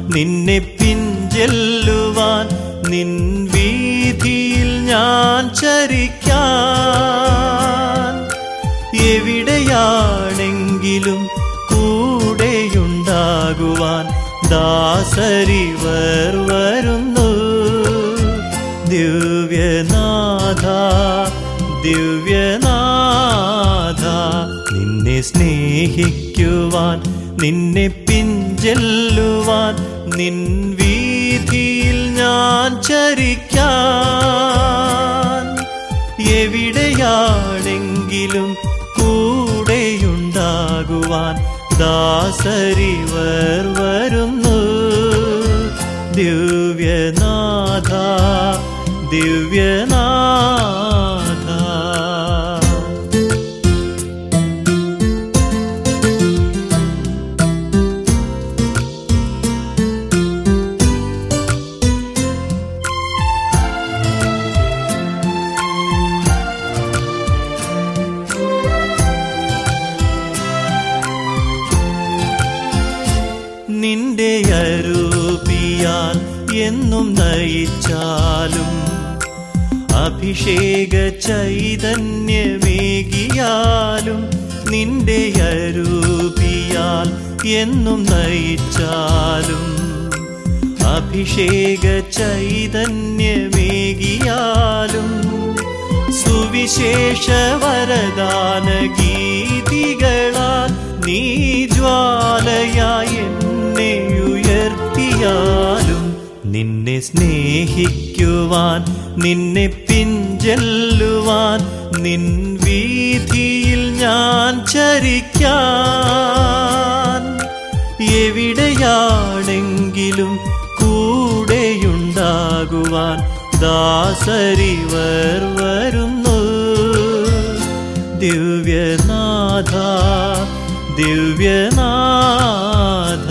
നിന്നെ പിഞ്ചെല്ലുവാൻ നിൻ വീതിയിൽ ഞാൻ ചരിക്കാൻ എവിടെയാണെങ്കിലും കൂടെയുണ്ടാകുവാൻ ദാസരിവർ വരുന്നു ദിവ്യനാഥ ദിവ്യനാഥ നിന്നെ സ്നേഹിക്കുവാൻ നിന്നെ പിഞ്ചെല്ലുവാൻ നിൻ വീതിയിൽ ഞാൻ ചരിക്കാൻ എവിടെയാണെങ്കിലും കൂടെയുണ്ടാകുവാൻ ദാസരിവർ വരുന്നു ദിവ്യനാഥ ദിവ്യനാഥ നിന്റെ അരൂപിയാൽ എന്നും നയിച്ചാലും അഭിഷേക ചൈതന്യമേകിയാലും നിന്റെ അരൂപിയാൽ എന്നും നയിച്ചാലും അഭിഷേക ചൈതന്യമേകിയാലും സുവിശേഷ വരദാന ഗീതികളാൽ നീ ജ്വാലയായി എന്നെ ഉയർത്തിയാലും നിന്നെ സ്നേഹിക്കുവാൻ നിന്നെ പിഞ്ചെല്ലുവാൻ നിൻ വീതിയിൽ ഞാൻ ചരിക്കാൻ എവിടെയാണെങ്കിലും കൂടെയുണ്ടാകുവാൻ ദാസരിവർ വരുന്നു ദിവ്യനാഥ ദിവ്യനാഥ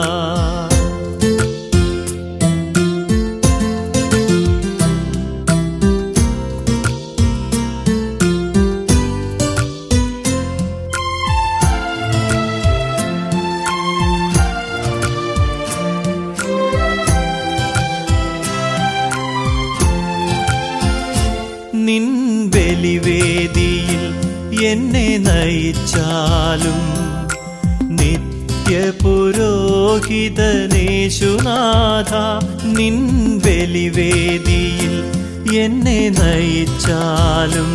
നിൻ ബലിവേദിയിൽ എന്നെ നയിച്ചാലും നിത്യപുരോഹിതനേശുനാഥ നിൻ ബലിവേദിയിൽ എന്നെ നയിച്ചാലും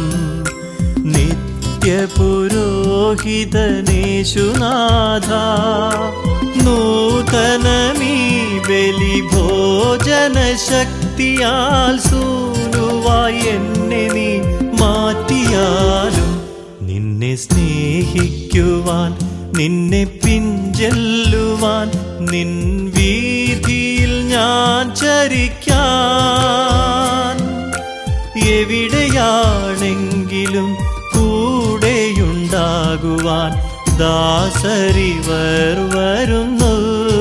നിത്യപുരോഹിതനേശുനാഥ നൂതനമീ ബലിഭോജന ശക്തിയാൽ സൂനുവായി എന്നെ നീ മാറ്റിയാലും നിന്നെ സ്നേഹിക്കുവാൻ നിന്നെ പിഞ്ചെല്ലുവാൻ നിൻ വീതിയിൽ ഞാൻ ചരിക്കാൻ എവിടെയാണെങ്കിലും കൂടെയുണ്ടാകുവാൻ ദാസരിവർ വരുന്നു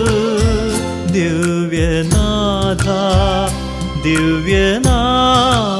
ദിവ്യനാഥ ദിവ്യനാഥ